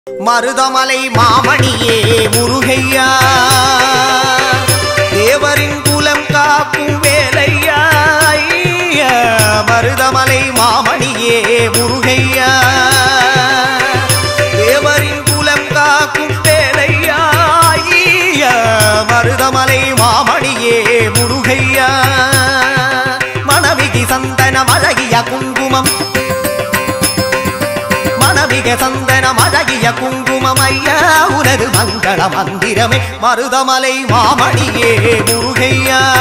மருதமலை மாமணியே முருகையா தேவரின் குலம் காக்கும் வேலையா ஐயா, மருதமலை மாமணியே முருகையா தேவரின் குலம் காக்கும் வேலையா ஐயா, மருதமலை மாமணியே முருகையா மணவிகி சந்தனம் அழகிய குங்குமம் மணவிக சந்தனம் அழகிய குங்குமம் ஐயா உனது மங்கள மந்திரமே மருதமலை மாமணியே முருகையா